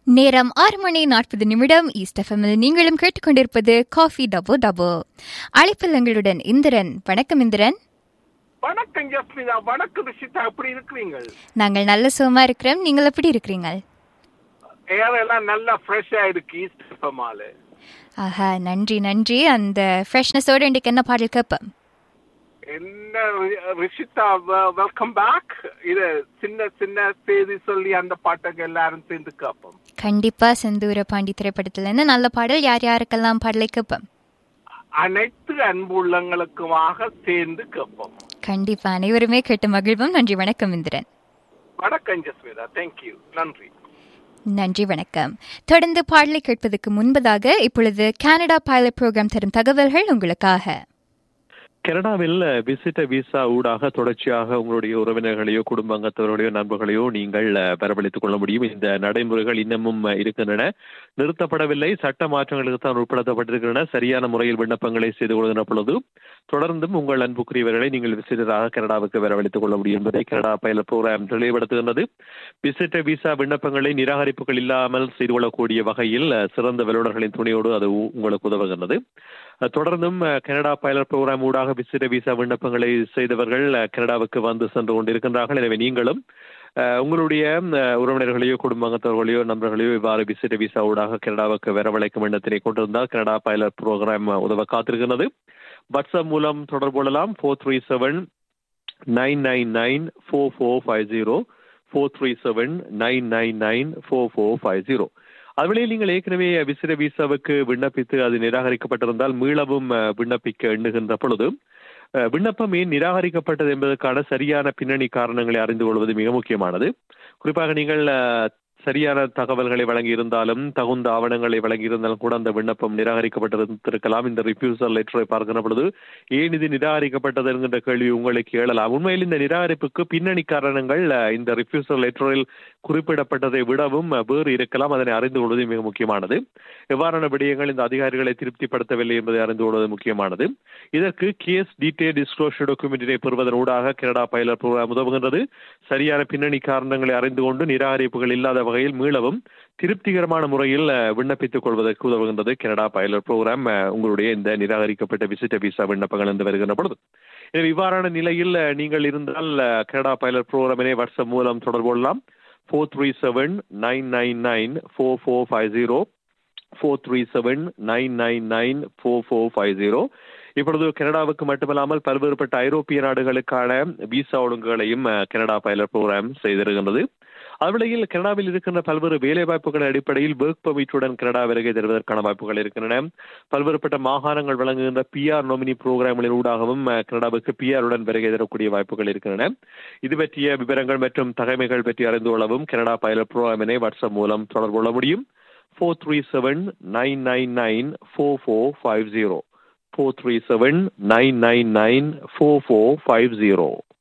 நேரம் ஆறு மணி நாற்பது நிமிடம் ஈஸ்ட் எஃப்எம்மில் நீங்களும் கேட்டுக்கொண்டிருப்பது காஃபி டபோ டபோ அழைப்பில் எங்களுடன் இந்திரன் வணக்கம் இந்திரன் வணக்கம் ஜஸ்மிதா வணக்கம் ரிஷிதா எப்படி இருக்கிறீங்க நாங்கள் நல்ல சுகமா இருக்கிறோம் நீங்கள் எப்படி இருக்கிறீங்க ஏர் எல்லாம் நல்லா ஃப்ரெஷ்ஷா இருக்கு ஈஸ்ட் எஃப்எம்மால ஆஹா நன்றி நன்றி அந்த ஃப்ரெஷ்னஸோட இன்றைக்கு என்ன பாடல் கேட்போம் என்ன ரி- ரிஷிதா வெல்கம் பேக் இது சின்ன சின்ன செய்தி சொல்லி அந்த பாட்டுக்கு எல்லாரும் சேர்ந்து கேட்போம் கண்டிப்பா செந்தூர பாண்டி திரைப்படத்துல இருந்து நல்ல பாடல் யார் யாருக்கெல்லாம் பாடலை கேட்போம் அனைத்து அன்பு உள்ளங்களுக்குமாக சேர்ந்து கேட்போம் கண்டிப்பா அனைவருமே கேட்டு மகிழ்வோம் நன்றி வணக்கம் இந்திரன் வணக்கம் ஜஸ்மிதா தேங்க்யூ நன்றி நன்றி வணக்கம் தொடர்ந்து பாடலை கேட்பதற்கு முன்பதாக இப்பொழுது கனடா பைலட் ப்ரோக்ராம் தரும் தகவல்கள் உங்களுக்காக கனடாவில் விசிட்ட விசா ஊடாக தொடர்ச்சியாக உங்களுடைய உறவினர்களையோ குடும்ப அங்கத்தவர்களையோ நண்பர்களையோ நீங்கள் அஹ், வரவழைத்துக் கொள்ள முடியும் இந்த நடைமுறைகள் இன்னமும் அஹ், இருக்கின்றன நிறுத்தப்படவில்லை சட்ட மாற்றங்களுக்கு தான் உட்படுத்தப்பட்டிருக்கின்றன சரியான முறையில் விண்ணப்பங்களை செய்து கொள்கின்ற பொழுது தொடர்ந்தும் உங்கள் அன்புக்குரியவர்களை நீங்கள் விசிட்டராக கனடாவுக்கு வரவழைத்துக் கொள்ள முடியும் என்பதை கனடா பைலட் ப்ரோக்ராம் தெளிவுபடுத்துகின்றது விசிட்ட விசா விண்ணப்பங்களை நிராகரிப்புகள் இல்லாமல் செய்து கொள்ளக்கூடிய வகையில் அஹ், சிறந்த வல்லுநர்களின் துணையோடு அது உ- உங்களுக்கு உதவுகின்றது அஹ், தொடர்ந்தும் அஹ், கனடா பைலட் ப்ரோக்ராம் ஊடாக விசிட்ட விசா விண்ணப்பங்களை செய்தவர்கள் அஹ், கனடாவுக்கு வந்து சென்று கொண்டிருக்கின்றார்கள் எனவே நீங்களும் அஹ், உங்களுடைய அஹ், உறவினர்களையோ குடும்பத்தவர்களையோ நண்பர்களையோ இவ்வாறு விசிட்ட விசா ஊடாக கனடாவுக்கு வரவழைக்கும் எண்ணத்தினை கொண்டிருந்தால் கனடா பைலட் ப்ரோக்ராம் உதவ காத்திருக்கிறது வாட்ஸ்அப் மூலம் தொடர்பு கொள்ளலாம் four three seven nine nine nine four four five zero four three seven nine nine nine four four five zero அதுவேளை நீங்கள் ஏற்கனவே விசிற விசாவுக்கு விண்ணப்பித்து அது நிராகரிக்கப்பட்டிருந்தால் மீளவும் அஹ், விண்ணப்பிக்க எண்ணுகின்ற பொழுது அஹ், விண்ணப்பம் ஏன் நிராகரிக்கப்பட்டது என்பதற்கான சரியான பின்னணி காரணங்களை அறிந்து கொள்வது மிக முக்கியமானது குறிப்பாக நீங்கள் அஹ், சரியான தகவல்களை வழங்கியிருந்தாலும் தகுந்த ஆவணங்களை வழங்கியிருந்தாலும் கூட அந்த விண்ணப்பம் நிராகரிக்கப்பட்டிருந்திருக்கலாம் இந்த ரிஃப்யூசல் லெட்டரை பார்க்கிற பொழுது ஏன் இது நிராகரிக்கப்பட்டது என்கின்ற கேள்வி உங்களுக்கு எழலாம் உண்மையில் இந்த நிராகரிப்புக்கு பின்னணி காரணங்கள் அஹ், இந்த ரிஃப்யூசல் லெட்டரில் குறிப்பிடப்பட்டதை விடவும் அஹ், வேறு இருக்கலாம் அதனை அறிந்து கொள்வது மிக முக்கியமானது எவ்வாறான விடயங்கள் இந்த அதிகாரிகளை திருப்திப்படுத்தவில்லை என்பதை அறிந்து கொள்வது முக்கியமானது இதற்கு கேஸ் டீடைல் டிஸ்க்ளோஷர் டாக்குமெண்டினை பெறுவதன் ஊடாக கனடா பைலட் ப்ரோக்ராம் உதவுகின்றது சரியான பின்னணி காரணங்களை அறிந்து கொண்டு நிராகரிப்புகள் இல்லாத வகையில் மீளவும் திருப்திகரமான முறையில் அஹ், விண்ணப்பித்துக் கொள்வதற்கு உதவுகின்றது கனடா பைலட் ப்ரோக்ராம் அஹ், உங்களுடைய இந்த நிராகரிக்கப்பட்ட விசிட்ட விசா விண்ணப்பங்கள் என்று வருகின்ற பொழுது எனவே இவ்வாறான நிலையில் அஹ், நீங்கள் இருந்தால் அஹ், கனடா பைலட் ப்ரோக்ராமினை வாட்ஸ்அப் மூலம் தொடர்பு கொள்ளலாம் four three seven nine nine nine four four five zero four three seven nine nine nine four four five zero இப்பொழுது கனடாவுக்கு மட்டுமல்லாமல் பல்வேறுபட்ட ஐரோப்பிய நாடுகளுக்கான விசா ஒழுங்குகளையும் அஹ், கனடா பைலட் ப்ரோக்ராம் செய்திருக்கின்றது அவ்விடையில் கனடாவில் இருக்கின்ற பல்வேறு வேலை வாய்ப்புகள் அடிப்படையில் ஒர்க் பெர்மிட்டுடன் கனடா வருகை தருவதற்கான வாய்ப்புகள் இருக்கின்றன பல்வேறுபட்ட மாகாணங்கள் வழங்குகின்ற பிஆர் நொமினி புரோகிராம்களின் ஊடாகவும் அஹ், கனடாவுக்கு பிஆர் உடன் வருகை தரக்கூடிய வாய்ப்புகள் இருக்கின்றன இது பற்றிய விவரங்கள் மற்றும் தகமைகள் பற்றி அறிந்து கொள்ளவும் கனடா பைலட் ப்ரோக்ராமினை வாட்ஸ்அப் மூலம் தொடர்பு கொள்ள முடியும் four three seven nine nine nine four four five zero four three seven nine nine nine four four five zero